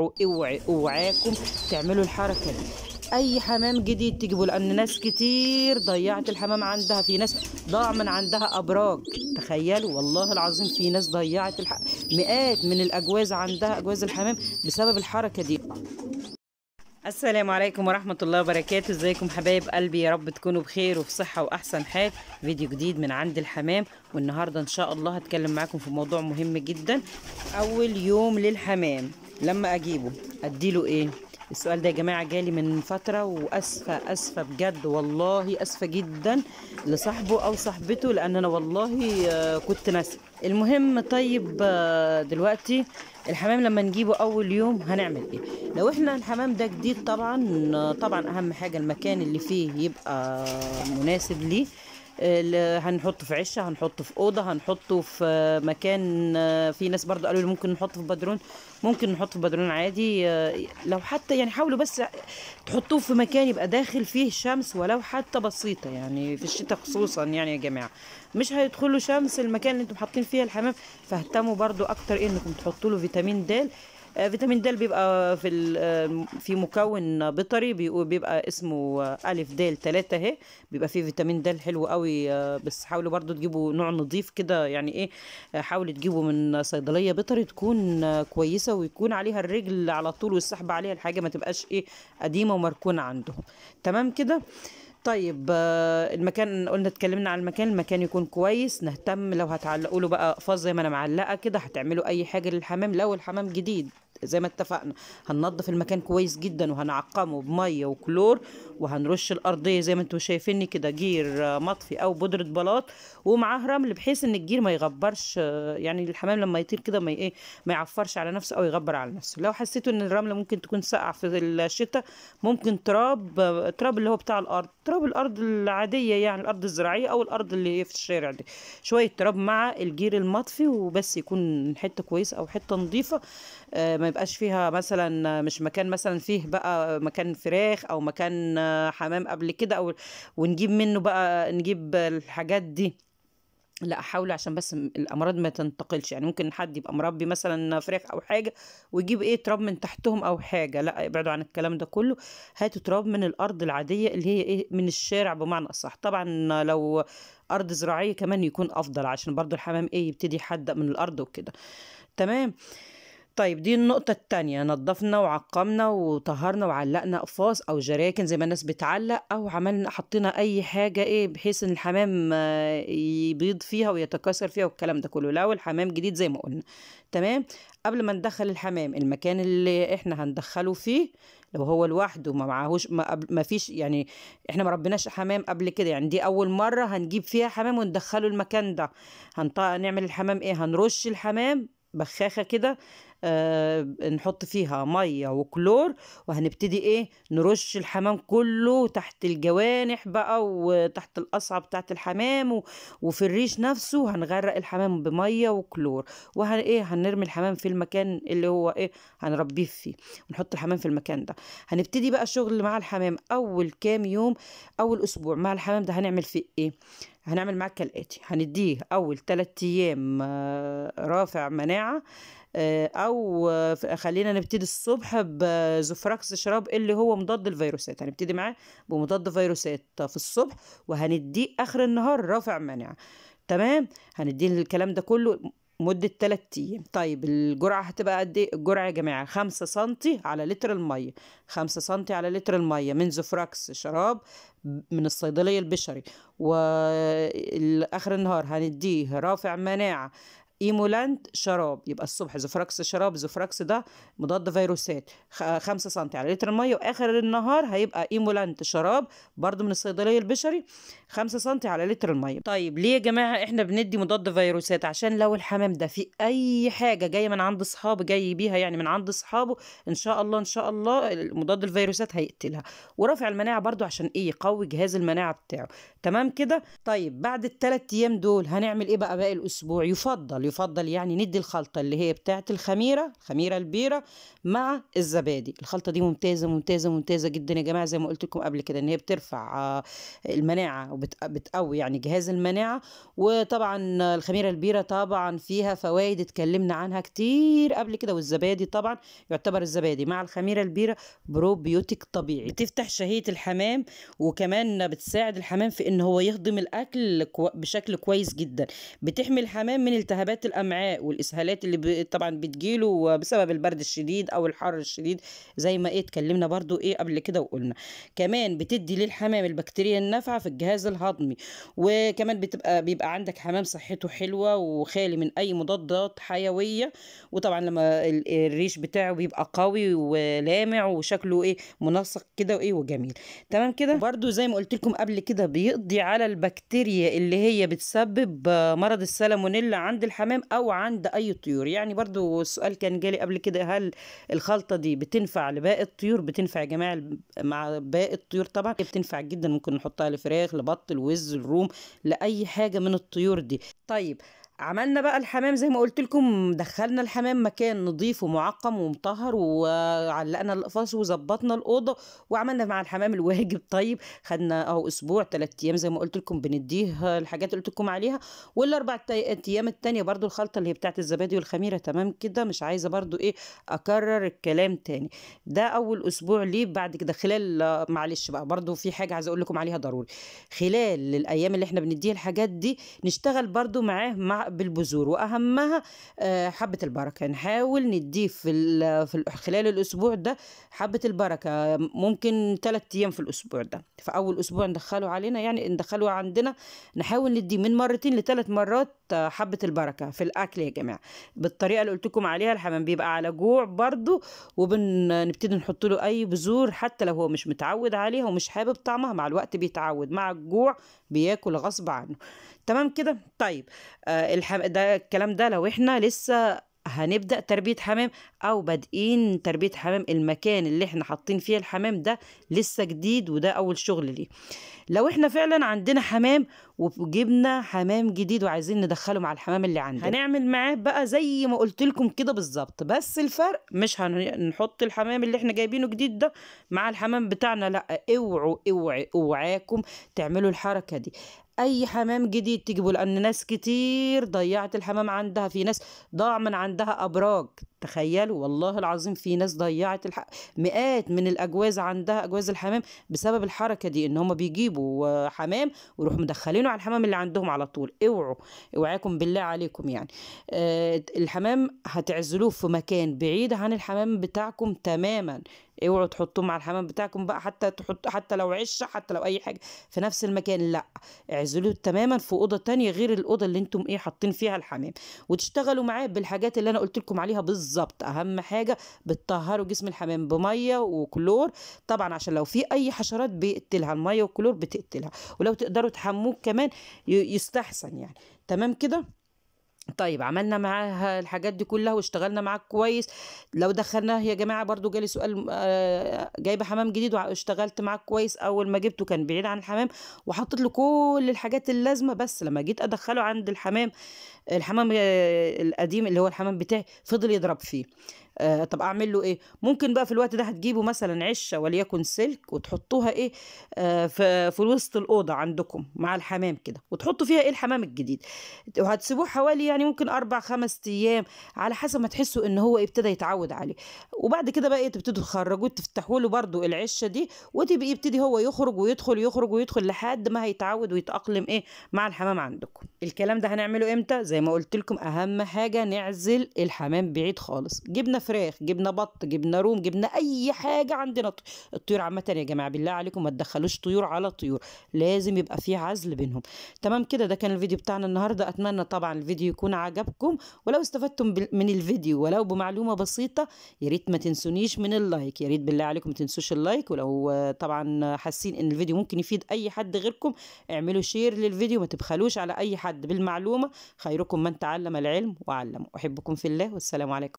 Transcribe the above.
اوعوا اوعي اوعاكم تعملوا الحركه دي اي حمام جديد تجيبوا لان ناس كتير ضيعت الحمام عندها في ناس ضاع من عندها ابراج تخيلوا والله العظيم في ناس ضيعت الح... مئات من الاجواز عندها اجواز الحمام بسبب الحركه دي السلام عليكم ورحمة الله وبركاته ازيكم حبايب قلبي يا رب تكونوا بخير وفي صحة وأحسن حال فيديو جديد من عند الحمام والنهاردة إن شاء الله هتكلم معاكم في موضوع مهم جدا أول يوم للحمام لما أجيبه أديله إيه السؤال ده يا جماعة جالي من فترة وأسفة أسفة بجد والله أسفة جدا لصاحبه أو صاحبته لأن أنا والله آه، كنت ناسي المهم طيب آه، دلوقتي الحمام لما نجيبه أول يوم هنعمل إيه لو إحنا الحمام ده جديد طبعا آه، طبعا أهم حاجة المكان اللي فيه يبقى مناسب ليه ال- هنحطه في عشه هنحطه في اوضه هنحطه في مكان آه، في ناس برضو قالوا لي ممكن نحطه في بدرون ممكن نحطه في بدرون عادي آه، لو حتى يعني حاولوا بس تحطوه في مكان يبقى داخل فيه شمس ولو حتى بسيطه يعني في الشتاء خصوصا يعني يا جماعه مش هيدخلوا شمس المكان اللي انتم حاطين فيه الحمام فاهتموا برضو اكتر إيه انكم تحطوا له فيتامين د آه، فيتامين د بيبقى في ال- آه، في مكون بيطري بيقو- بيبقى اسمه آه، الف د 3 اهي بيبقى فيه فيتامين د حلو قوي آه، بس حاولوا برضو تجيبوا نوع نظيف كده يعني ايه آه، حاولوا تجيبوا من صيدليه بيطري تكون آه، كويسه ويكون عليها الرجل على طول والسحب عليها الحاجه ما تبقاش ايه قديمه ومركونه عندهم تمام كده طيب آه، المكان قلنا اتكلمنا على المكان المكان يكون كويس نهتم لو هتعلقوا له بقى قفاز زي ما انا معلقه كده هتعملوا اي حاجه للحمام لو الحمام جديد زي ما اتفقنا هننضف المكان كويس جدا وهنعقمه بميه وكلور وهنرش الارضيه زي ما انتم شايفيني كده جير آه، مطفي او بودره بلاط ومعاه رمل بحيث ان الجير ما يغبرش آه، يعني الحمام لما يطير كده ما ي- ايه ما يعفرش على نفسه او يغبر على نفسه لو حسيتوا ان الرمله ممكن تكون ساقعه في الشتاء ممكن تراب آه، تراب اللي هو بتاع الارض تراب الارض العاديه يعني الارض الزراعيه او الارض اللي هي في الشارع دي شويه تراب مع الجير المطفي وبس يكون حته كويسه او حته نظيفه آه، ما يبقاش فيها مثلا آه، مش مكان مثلا فيه بقى مكان فراخ او مكان آه، حمام قبل كده او ونجيب منه بقى نجيب الحاجات دي لا حاولوا عشان بس م- الامراض ما تنتقلش يعني ممكن حد يبقى مربي مثلا فراخ او حاجه ويجيب ايه تراب من تحتهم او حاجه لا ابعدوا عن الكلام ده كله هاتوا تراب من الارض العاديه اللي هي ايه من الشارع بمعنى اصح طبعا لو ارض زراعيه كمان يكون افضل عشان برضو الحمام ايه يبتدي يحدق من الارض وكده تمام طيب دي النقطة التانية نظفنا وعقمنا وطهرنا وعلقنا أقفاص أو جراكن زي ما الناس بتعلق أو عملنا حطينا أي حاجة إيه بحيث إن الحمام آه، يبيض فيها ويتكاثر فيها والكلام ده كله لو الحمام جديد زي ما قلنا تمام قبل ما ندخل الحمام المكان اللي إحنا هندخله فيه لو هو لوحده ما معهوش ما, قبل- ما فيش يعني احنا ما ربناش حمام قبل كده يعني دي اول مره هنجيب فيها حمام وندخله المكان ده هنط... نعمل الحمام ايه هنرش الحمام بخاخه كده آه نحط فيها ميه وكلور وهنبتدي ايه نرش الحمام كله تحت الجوانح بقى وتحت القصعه بتاعت الحمام و... وفي الريش نفسه هنغرق الحمام بميه وكلور وهن ايه هنرمي الحمام في المكان اللي هو ايه هنربيه فيه ونحط الحمام في المكان ده هنبتدي بقى شغل مع الحمام اول كام يوم اول اسبوع مع الحمام ده هنعمل فيه ايه هنعمل معاك كالاتي هنديه اول 3 ايام آه، رافع مناعه آه، او آه، ف- خلينا نبتدي الصبح بزوفراكس شراب اللي هو مضاد الفيروسات هنبتدي معاه بمضاد فيروسات في الصبح وهنديه اخر النهار رافع مناعه تمام هنديه الكلام ده كله مدة 3 أيام طيب الجرعة هتبقى قد إيه؟ الجرعة يا جماعة 5 سنتي على لتر المية 5 سنتي على لتر المية من زوفراكس شراب من الصيدلية البشري وآخر النهار هنديه رافع مناعة ايمولانت شراب يبقى الصبح زوفراكس شراب زوفراكس ده مضاد فيروسات خ- خمسة سنتي على لتر المية واخر النهار هيبقى ايمولانت شراب برضو من الصيدلية البشري خمسة سنتي على لتر المية طيب ليه يا جماعة احنا بندي مضاد فيروسات عشان لو الحمام ده في اي حاجة جاية من عند اصحابه جاي بيها يعني من عند اصحابه ان شاء الله ان شاء الله مضاد الفيروسات هيقتلها ورافع المناعة برضو عشان ايه يقوي جهاز المناعة بتاعه تمام كده طيب بعد الثلاث ايام دول هنعمل ايه بقى باقي الاسبوع يفضل ويفضل يعني ندي الخلطة اللي هي بتاعة الخميرة الخميرة البيرة مع الزبادي الخلطة دي ممتازة ممتازة ممتازة جدا يا جماعة زي ما قلت لكم قبل كده ان هي بترفع آه، المناعة وبتقوي يعني جهاز المناعة وطبعا الخميرة البيرة طبعا فيها فوائد اتكلمنا عنها كتير قبل كده والزبادي طبعا يعتبر الزبادي مع الخميرة البيرة بروبيوتيك طبيعي بتفتح شهية الحمام وكمان بتساعد الحمام في ان هو يهضم الاكل كو- بشكل كويس جدا بتحمي الحمام من التهابات الامعاء والاسهالات اللي ب... طبعا بتجيله بسبب البرد الشديد او الحر الشديد زي ما ايه اتكلمنا برضو ايه قبل كده وقلنا كمان بتدي للحمام البكتيريا النافعه في الجهاز الهضمي وكمان بتبقى بيبقى عندك حمام صحته حلوه وخالي من اي مضادات حيويه وطبعا لما ال- الريش بتاعه بيبقى قوي ولامع وشكله ايه منسق كده وايه وجميل تمام كده برضو زي ما قلت لكم قبل كده بيقضي على البكتيريا اللي هي بتسبب آه، مرض السالمونيلا عند الحمام او عند اي طيور يعني برضو السؤال كان جالي قبل كده هل الخلطة دي بتنفع لباقي الطيور بتنفع يا جماعة الب- مع باقي الطيور طبعا هي بتنفع جدا ممكن نحطها لفراخ لبط الوز الروم لأي حاجة من الطيور دي طيب عملنا بقى الحمام زي ما قلت لكم دخلنا الحمام مكان نظيف ومعقم ومطهر وعلقنا الاقفاص وظبطنا الاوضه وعملنا مع الحمام الواجب طيب خدنا اهو اسبوع ثلاث ايام زي ما قلت لكم بنديه الحاجات اللي قلت لكم عليها والاربع تا- ايام التانية برضو الخلطه اللي هي بتاعت الزبادي والخميره تمام كده مش عايزه برضو ايه اكرر الكلام تاني ده اول اسبوع ليه بعد كده خلال آه، معلش بقى برضو في حاجه عايزه اقول لكم عليها ضروري خلال الايام اللي احنا بنديها الحاجات دي نشتغل برضو معاه مع بالبذور واهمها آه، حبه البركه نحاول نديه في ال- في ال- خلال الاسبوع ده حبه البركه ممكن ثلاث ايام في الاسبوع ده في اول اسبوع ندخله علينا يعني ندخله عندنا نحاول نديه من مرتين لثلاث مرات آه، حبه البركه في الاكل يا جماعه بالطريقه اللي قلت لكم عليها الحمام بيبقى على جوع برضو وبنبتدي نحط له اي بذور حتى لو هو مش متعود عليها ومش حابب طعمها مع الوقت بيتعود مع الجوع بياكل غصب عنه تمام كده طيب آه الحم... ده الكلام ده لو احنا لسه هنبدأ تربية حمام أو بادئين تربية حمام المكان اللي احنا حاطين فيه الحمام ده لسه جديد وده أول شغل ليه لو احنا فعلا عندنا حمام وجبنا حمام جديد وعايزين ندخله مع الحمام اللي عندنا هنعمل معاه بقى زي ما قلت لكم كده بالظبط بس الفرق مش هنحط الحمام اللي احنا جايبينه جديد ده مع الحمام بتاعنا لا اوعوا اوعوا اوعاكم تعملوا الحركة دي اي حمام جديد تجيبوا لان ناس كتير ضيعت الحمام عندها في ناس ضاع من عندها ابراج تخيلوا والله العظيم في ناس ضيعت الح... مئات من الاجواز عندها اجواز الحمام بسبب الحركه دي ان هم بيجيبوا آه، حمام ويروحوا مدخلينه على الحمام اللي عندهم على طول اوعوا اوعاكم بالله عليكم يعني آه الحمام هتعزلوه في مكان بعيد عن الحمام بتاعكم تماما اوعوا تحطوه مع الحمام بتاعكم بقى حتى تحط حتى لو عشه حتى لو اي حاجه في نفس المكان لا اعزلوه تماما في اوضه تانية غير الاوضه اللي انتم ايه حاطين فيها الحمام وتشتغلوا معاه بالحاجات اللي انا قلت لكم عليها بالظبط اهم حاجه بتطهروا جسم الحمام بميه وكلور طبعا عشان لو في اي حشرات بيقتلها الميه والكلور بتقتلها ولو تقدروا تحموه كمان ي- يستحسن يعني تمام كده طيب عملنا معاها الحاجات دي كلها واشتغلنا معاك كويس لو دخلناه يا جماعه برضو جالي سؤال آه، جايبه حمام جديد واشتغلت معاك كويس اول ما جبته كان بعيد عن الحمام وحطيت له كل الحاجات اللازمه بس لما جيت ادخله عند الحمام الحمام آه، القديم اللي هو الحمام بتاعي فضل يضرب فيه آه طب اعمل له ايه ممكن بقى في الوقت ده هتجيبوا مثلا عشه وليكن سلك وتحطوها ايه آه في في وسط الاوضه عندكم مع الحمام كده وتحطوا فيها ايه الحمام الجديد وهتسيبوه حوالي يعني ممكن اربع خمس ايام على حسب ما تحسوا ان هو ابتدى يتعود عليه وبعد كده بقى ايه تبتدوا تخرجوه تفتحوا له برده العشه دي وتبقى يبتدي هو يخرج ويدخل يخرج ويدخل لحد ما هيتعود ويتاقلم ايه مع الحمام عندكم الكلام ده هنعمله امتى زي ما قلت لكم اهم حاجه نعزل الحمام بعيد خالص جبنا فراخ جبنا بط جبنا روم جبنا اي حاجه عندنا ط- الطيور عامه يا جماعه بالله عليكم ما تدخلوش طيور على طيور لازم يبقى في عزل بينهم تمام كده ده كان الفيديو بتاعنا النهارده اتمنى طبعا الفيديو يكون عجبكم ولو استفدتم بال- من الفيديو ولو بمعلومه بسيطه يا ريت ما تنسونيش من اللايك يا ريت بالله عليكم ما تنسوش اللايك ولو آه، طبعا حاسين ان الفيديو ممكن يفيد اي حد غيركم اعملوا شير للفيديو ما تبخلوش على اي حد بالمعلومه خيركم من تعلم العلم وعلمه احبكم في الله والسلام عليكم